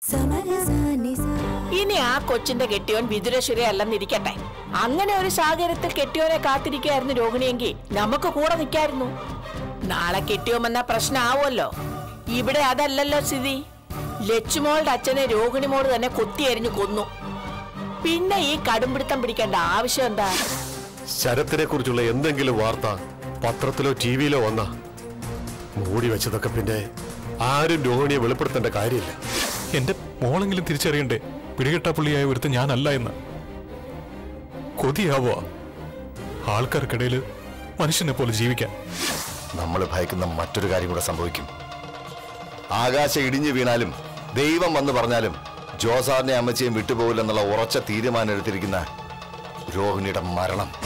ഇനി ആ കൊച്ചിന്റെ കെട്ടിയോൻ വിതുരശ്വരി അല്ലെന്നിരിക്കട്ടെ അങ്ങനെ ഒരു സാഹചര്യത്തിൽ കെട്ടിയോനെ കാത്തിരിക്കായിരുന്നു രോഹിണിയെങ്കിൽ നമുക്ക് കൂടെ നിൽക്കായിരുന്നു നാളെ കെട്ടിയോമെന്ന പ്രശ്നമാവുമല്ലോ ഇവിടെ അതല്ലല്ലോ സ്ഥിതി ലച്ചുമോളുടെ അച്ഛനെ രോഹിണി മോള് തന്നെ കൊത്തിയരിഞ്ഞു കൊന്നു പിന്നെ ഈ കടുംപിടുത്തം പിടിക്കേണ്ട ആവശ്യം എന്താ ശരത്തിനെ കുറിച്ചുള്ള എന്തെങ്കിലും വാർത്ത പത്രത്തിലോ ടി വിയിലോ വന്ന മൂടി വെച്ചതൊക്കെ പിന്നെ ആരും രോഹിണിയെ വെളിപ്പെടുത്തേണ്ട കാര്യമില്ല എന്റെ മോളെങ്കിലും തിരിച്ചറിയണ്ടേ പിടികെട്ടാപ്പുള്ളിയായ ഒരുത്ത ഞാനല്ല എന്ന് കൊതിയാവോ ആൾക്കാർക്കിടയിൽ മനുഷ്യനെ പോലെ ജീവിക്കാൻ നമ്മൾ ഭയക്കുന്ന മറ്റൊരു കാര്യം കൂടെ സംഭവിക്കും ആകാശം ഇടിഞ്ഞു വീണാലും ദൈവം വന്ന് പറഞ്ഞാലും ജോസാറിനെ അമ്മച്ചിയും വിട്ടുപോകില്ലെന്നുള്ള ഉറച്ച തീരുമാനം എടുത്തിരിക്കുന്ന രോഹിണിയുടെ മരണം